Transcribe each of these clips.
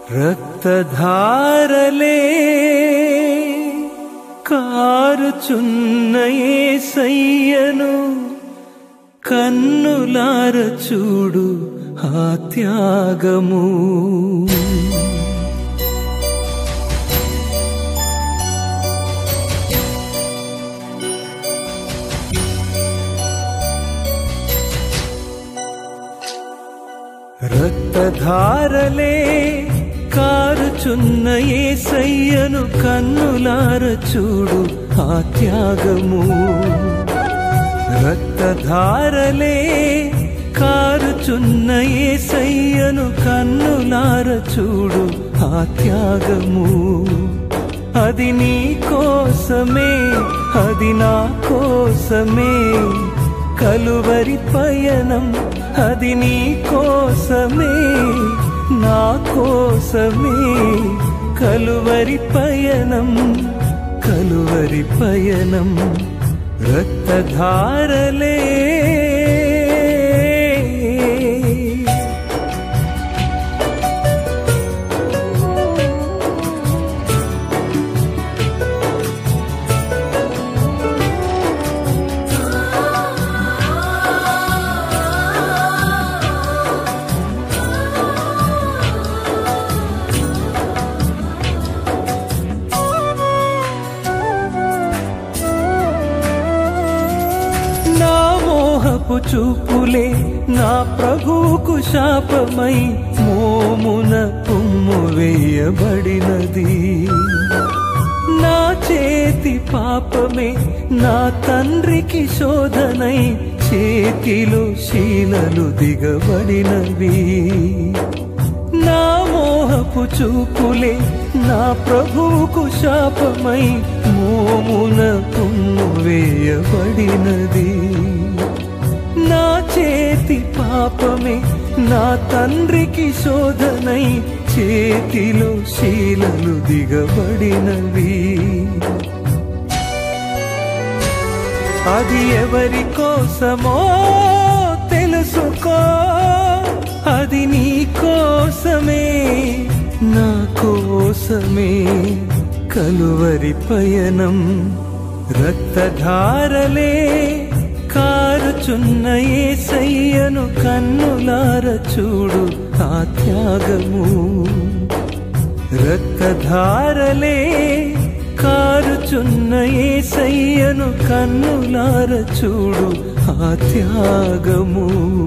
రక్తధారలే కారుచున్న యేసయ్యను కన్నులార చూడు ఆ త్యాగము రక్తధారలే కారుచున్న యేసయ్యను కన్నులార చూడు ఆ త్యాగము రక్తధారలే కారుచున్న యేసయ్యను కన్నులార చూడు ఆ త్యాగము అది నీ కోసమే అది నా కోసమే కలువరి పయనం అది నీ కోసమే నా కోసమే కలువరి పయనం కలువరి పయనం రక్తధారలే నా మోహపు చూపులే నా ప్రభువుకు శాపమై మోమున పుమ్ము వేయబడినది నా చేతి పాపమే నా తండ్రికి శోధనై చేతిలో శీలలు దిగబడినవి నా మోహపు చూపులే నా ప్రభువుకు శాపమై మోమున పుమ్ము వేయబడినది నా చేతి పాపమే నా తండ్రికి శోధనై చేతిలో శీలలు దిగబడినవి అది ఎవరి కోసమో తెలుసుకో అది నీ కోసమే నా కోసమే కలువరి పయనం రక్తధారలే కారుచున్న యేసయ్యను కన్నులార చూడు ఆ త్యాగము రక్తధారలే కారుచున్న యేసయ్యను కన్నులార చూడు ఆ త్యాగము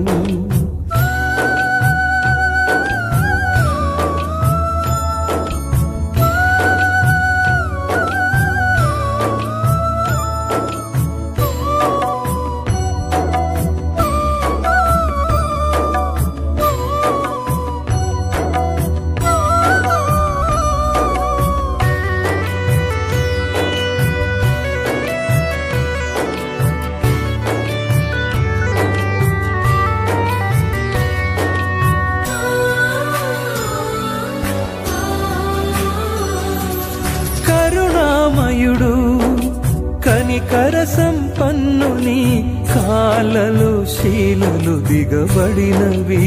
కరుణామయుడు కనికర సంపన్నుని కాలలు శీలలు దిగబడినవి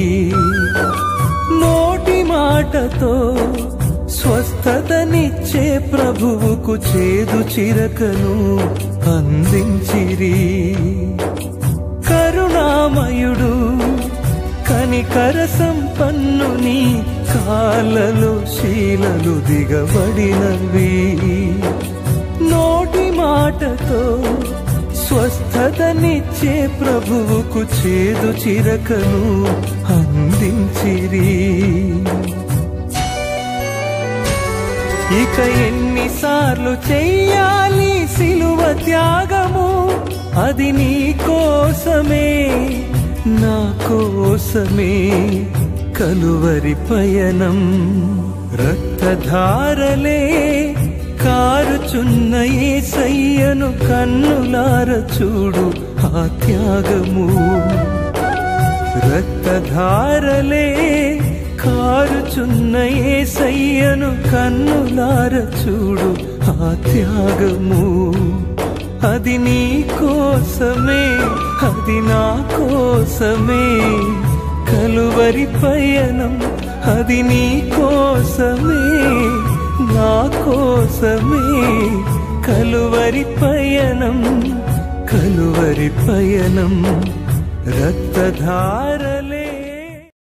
నోటి మాటతో స్వస్థతనిచ్చే ప్రభువుకు చేదు చిరకను అందించిరి కరుణామయుడు కనికర సంపన్నుని కాలలో శీలలు దిగబడినవి నోటి మాటతో స్వస్థతనిచ్చే ప్రభువుకు చేదు చిరకను అందించిరి ఇక ఎన్నిసార్లు చెయ్యాలి సిలువ త్యాగము అది నీ కోసమే నా కోసమే కలువరి పయనం రక్తధారలే కారుచున్న యేసయ్యను కన్నులార చూడు ఆ త్యాగము రక్తధారలే కారుచున్న యేసయ్యను కన్నులార చూడు ఆ త్యాగము అది నీ కోసమే అది నా కోసమే కలువరి పయనం అది నీ కోసమే నా కోసమే కలువరి పయనం కలువరి పయనం రక్తధార